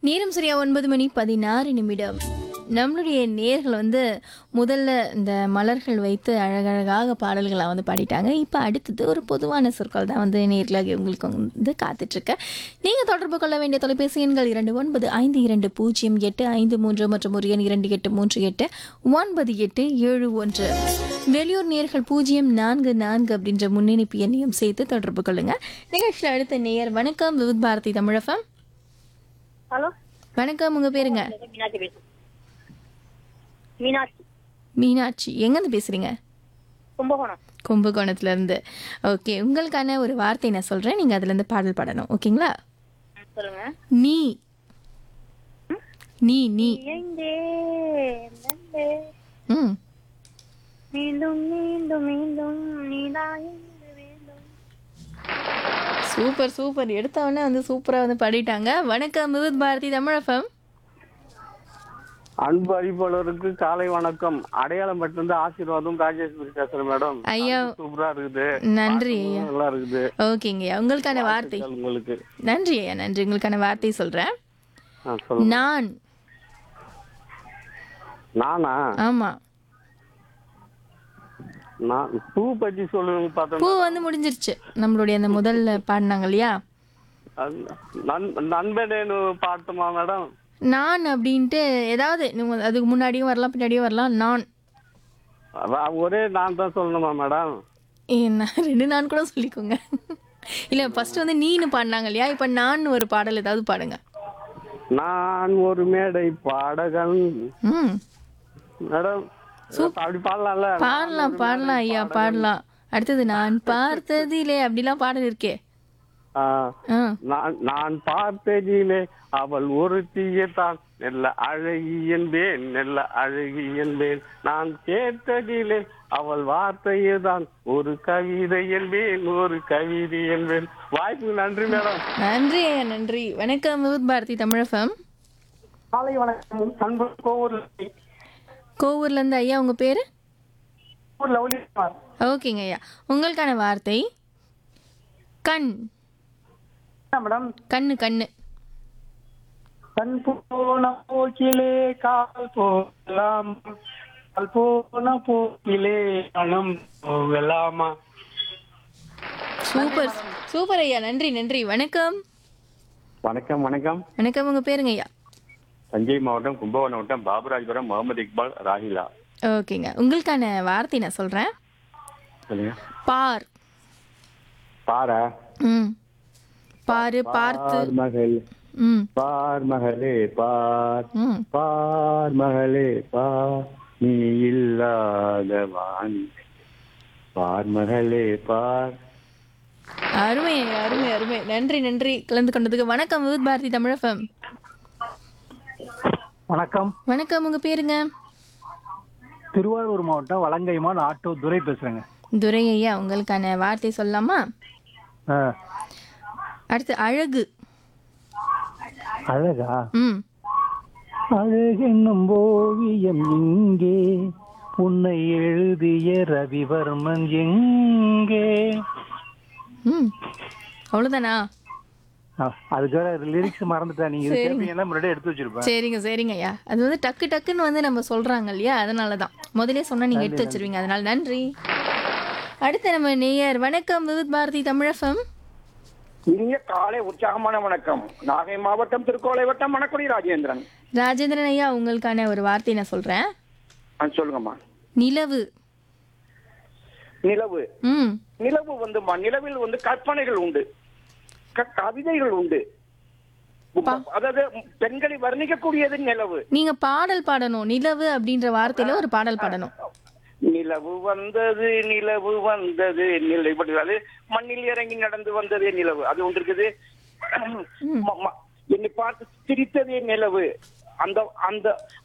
நேரம் சரியா ஒன்பது மணி பதினாறு நிமிடம் நம்மளுடைய நேர்கள் வந்து முதல்ல இந்த மலர்கள் வைத்து அழகழகாக பாடல்களை வந்து பாடிட்டாங்க இப்போ அடுத்தது ஒரு பொதுவான சொற்கள் தான் வந்து நேர்களாக உங்களுக்கு வந்து காத்துட்ருக்கு நீங்கள் தொடர்பு கொள்ள வேண்டிய தொலைபேசி எண்கள் இரண்டு ஒன்பது ஐந்து இரண்டு பூஜ்ஜியம் எட்டு ஐந்து மூன்று மற்றும் ஒரு எண் இரண்டு எட்டு மூன்று எட்டு ஒன்பது எட்டு ஏழு ஒன்று வெளியூர் நேர்கள் பூஜ்ஜியம் நான்கு நான்கு அப்படின்ற முன்னணிப்பு எண்ணையும் சேர்த்து தொடர்பு கொள்ளுங்க நிகழ்ச்சியில் அடுத்த நேயர் வணக்கம் விவித் பாரதி தமிழகம் ஹலோ வணக்கம் உங்க பேருங்க மீனாட்சி பேசுறேன் மீனாட்சி மீனாட்சி எங்கேருந்து பேசுறீங்க கும்பகோணம் கும்பகோணத்துல இருந்து ஓகே உங்களுக்கான ஒரு வார்த்தை நான் சொல்றேன் நீங்க அதுல இருந்து பாடல் பாடணும் ஓகேங்களா சொல்லுங்க நீ நீ நீ இயைந்தே, நந்தே, ம் மீண்டும் மீண்டும் மீண்டும் நீதான் என்று வேண்டும் சூப்பர் சூப்பர் எடுத்தவொடனே வந்து சூப்பரா வந்து பாடிட்டாங்க வணக்கம் விவித் பாரதி தமிழகம் அன்பு அறிவாளருக்கு காலை வணக்கம் அடையாளம் பட்டிருந்து ஆசீர்வாதம் ராஜேஸ்வரி பேசுறேன் மேடம் ஐயா சூப்பரா இருக்குது நன்றி ஐயா நல்லா இருக்குது ஓகேங்க உங்களுக்கான வார்த்தை உங்களுக்கு நன்றி ஐயா நன்றி உங்களுக்கான வார்த்தை சொல்றேன் ஆ, சொல்லுங்க நான் நானா ஆமா நான் பூ பத்தி சொல்லுங்க பார்த்தேன் பூ வந்து முடிஞ்சிருச்சு நம்மளுடைய அந்த முதல்ல பாடினாங்க இல்லையா நண்பனேனு பாட்டுமா மேடம் நான் அப்படின்ட்டு ஏதாவது நீங்க அதுக்கு முன்னாடியும் வரலாம் பின்னாடியும் வரலாம் நான் அதான் ஒரே நான் தான் சொல்லணுமா மேடம் ஏ, நான் ரெண்டு நான் கூட சொல்லிக்கோங்க இல்லை ஃபர்ஸ்ட் வந்து நீன்னு பாடினாங்க இல்லையா இப்போ நான் ஒரு பாடல் ஏதாவது பாடுங்க நான் ஒரு மேடை பாடகன் ம் மேடம் அப்படி பாடலாம்ல பாடலாம் பாடலாம் ஐயா பாடலாம் அடுத்தது நான் பார்த்ததிலே அப்படிலாம் பாடல் இருக்கே ஆ ஆ நான் நான் பார்த்ததிலே அவள் ஒருத்தியே தான் நெல்ல அழகி என்பேன் நெல்ல அழகி என்பேன் நான் கேட்டதிலே அவள் வார்த்தையே தான் ஒரு கவிதை என்பேன் ஒரு கவிதை என்பேன் வாய்ப்பு நன்றி மேடம் நன்றி ஐயா நன்றி வணக்கம் விவித் பாரதி தமிழகம் காலை வணக்கம் அன்பு கோவூர் கோவூர்லேருந்து ஐயா உங்கள் பேர் லவ்லிகுமார் ஓகேங்க ஐயா உங்களுக்கான வார்த்தை கண் மேடம் கண்ணு கண்ணு கண் போன போக்கிலே கால் போகலாம் கால் போன போக்கிலே மனம் போகலாமா சூப்பர் சூப்பர் ஐயா நன்றி நன்றி வணக்கம் வணக்கம் வணக்கம் வணக்கம் உங்கள் பேருங்க ஐயா தஞ்சை மாவட்டம் கும்பகோணம் மாவட்டம் பாபுராஜபுரம் முகமது இக்பால் ராஹிலா ஓகேங்க உங்களுக்கான வார்த்தை நான் சொல்கிறேன் சொல்லுங்க பார் பாரா ம் பாரு பார்த்து பார் மகள் ம் பார் மகளே பார் ம் பார் மகளே பார் நீ இல்லாத வாணி பார் மகளே பார் அருமை அருமை அருமை நன்றி நன்றி கலந்து கொண்டதுக்கு வணக்கம் விவித் பாரதி தமிழகம் வணக்கம் வணக்கம் உங்க பேருங்க திருவாரூர் மாவட்டம் வலங்கைமான் ஆட்டோ துரை பேசுறேங்க துரை ஐயா உங்களுக்கான வார்த்தை சொல்லலாமா ஆ, அடுத்து அழகு அழகா ம் அழகென்னும் ஓவியம் இங்கே உன்னை எழுதிய ரவிவர்மன் எங்கே ம் அவ்வளோதானா ஆ, அதுக்கு வேற லிரிக்ஸ் மறந்துட்டேன் நீங்க இது கேட்பீங்கன்னா முன்னாடியே எடுத்து வச்சிருப்பேன் சரிங்க சரிங்க ஐயா அது வந்து டக்கு டக்குன்னு வந்து நம்ம சொல்றாங்க இல்லையா அதனால தான் முதலே சொன்னா நீங்க எடுத்து வச்சிருவீங்க அதனால நன்றி அடுத்து நம்ம நேயர் வணக்கம் விவித் பாரதி தமிழகம் இனிய காலை உற்சாகமான வணக்கம் நாகை மாவட்டம் திருக்கோளை வட்டம் மணக்குடி ராஜேந்திரன் ராஜேந்திரன் ஐயா உங்களுக்கான ஒரு வார்த்தை நான் சொல்றேன் ஆ, சொல்லுங்கம்மா நிலவு நிலவு ம் நிலவு வந்து நிலவில் வந்து கற்பனைகள் உண்டு க- கவிதைகள் உண்டு அதாவது பெண்களை வர்ணிக்கக்கூடியது நிலவு நீங்க பாடல் பாடணும் நிலவு அப்படின்ற வார்த்தையில ஒரு பாடல் பாடணும் நிலவு வந்தது நிலவு வந்தது நிலை அது மண்ணில் இறங்கி நடந்து வந்ததே நிலவு அது ஒன்று இருக்குது ம- ம- என்னை பார்த்து சிரித்ததே நிலவு அந்த அந்த